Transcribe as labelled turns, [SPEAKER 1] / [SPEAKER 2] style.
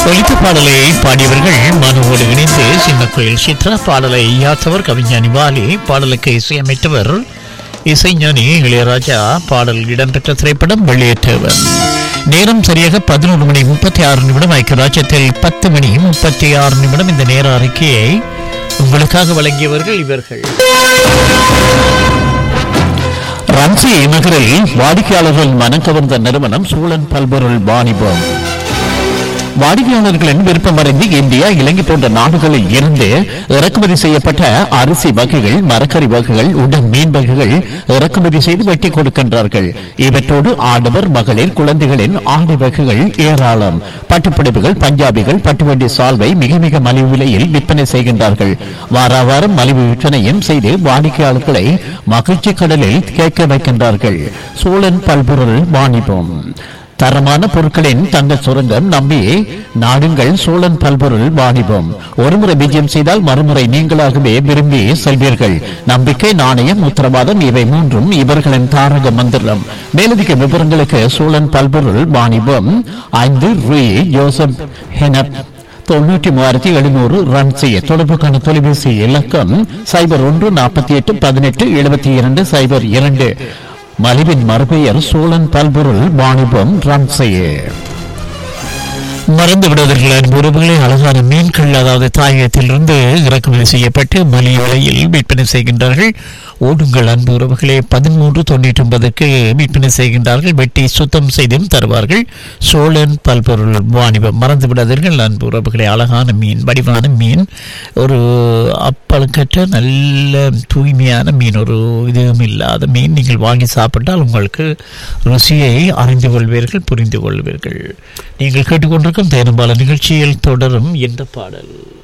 [SPEAKER 1] ஒலித்த பாடலை பாடியவர்கள் மனுவோடு இணைந்து சின்னக்கோயில் சித்ரா பாடலை இயாத்தவர் கவிஞானி வாலி பாடலுக்கு இசையமைத்தவர் இசைஞானி இளையராஜா பாடல் இடம்பெற்ற திரைப்படம் வெளியேற்றவர் நேரம் சரியாக பதினொரு மணி முப்பத்தி ஆறு நிமிடம் ஐக்கியராஜ்யத்தில் பத்து மணி முப்பத்தி ஆறு நிமிடம் இந்த நேர அறிக்கையை உங்களுக்காக வழங்கியவர்கள் இவர்கள் ரன்சி நகரில் வாடிக்கையாளர்கள் மனம் கவர்ந்த நிறுவனம் சூழன் பல்பொருள் வாணிபம் வாடிக்கையாளர்களின் விருப்பமறிந்து இந்தியா இலங்கை போன்ற நாடுகளில் இருந்து இறக்குமதி செய்யப்பட்ட அரிசி வகைகள் மரக்கறி வகைகள் உடன் மீன் வகைகள் இறக்குமதி செய்து வெட்டி கொடுக்கின்றார்கள் இவற்றோடு ஆடவர் மகளிர் குழந்தைகளின் ஆடை வகைகள் ஏராளம் பட்டுப்பிடிப்புகள் பஞ்சாபிகள் பட்டுவண்டி சால்வை மிக மிக மலிவு விலையில் விற்பனை செய்கின்றார்கள் வார வாரம் மலிவு விற்பனையும் செய்து வாடிக்கையாளர்களை மகிழ்ச்சி கடலில் கேட்க வைக்கின்றார்கள் சூழன் பல்பொருள் வாணிபம் தரமான பொருட்களின் தங்க சுரங்கம் நம்பி நாடுங்கள் சோழன் பல்பொருள் வாணிபம் ஒருமுறை விஜயம் செய்தால் மறுமுறை நீங்களாகவே விரும்பி செல்வீர்கள் நம்பிக்கை நாணயம் உத்தரவாதம் இவை மூன்றும் இவர்களின் தாரக மந்திரம் மேலதிக விவரங்களுக்கு சோழன் பல்பொருள் வாணிபம் ஐந்து ரூ ஜோசப் ஹெனப் தொண்ணூற்றி மூவாயிரத்தி எழுநூறு ரன் செய்ய தொடர்புக்கான தொலைபேசி இலக்கம் சைபர் ஒன்று நாற்பத்தி எட்டு பதினெட்டு எழுபத்தி இரண்டு சைபர் இரண்டு மலிவின் மறுபெயர் சோழன் பல்பொருள் வாணிபம் ரன் செய்ய மறந்து விடுவதற்கு அன்பு உறவுகளை அழகான மீன்கள் அதாவது தாயகத்திலிருந்து இறக்குமதி செய்யப்பட்டு மலிய விலையில் விற்பனை செய்கின்றார்கள் ஓடுங்கள் அன்பு உறவுகளே பதிமூன்று தொண்ணூற்றி ஒன்பதுக்கு விற்பனை செய்கின்றார்கள் வெட்டி சுத்தம் செய்தும் தருவார்கள் சோழன் பல்பொருள் வாணிபம் மறந்து விடாதீர்கள் அன்பு உறவுகளே அழகான மீன் வடிவான மீன் ஒரு அப்பழுக்கற்ற நல்ல தூய்மையான மீன் ஒரு இதுவும் இல்லாத மீன் நீங்கள் வாங்கி சாப்பிட்டால் உங்களுக்கு ருசியை அறிந்து கொள்வீர்கள் புரிந்து கொள்வீர்கள் நீங்கள் கேட்டுக்கொண்டிருக்கும் தேனும்பால நிகழ்ச்சியில் தொடரும் இந்த பாடல்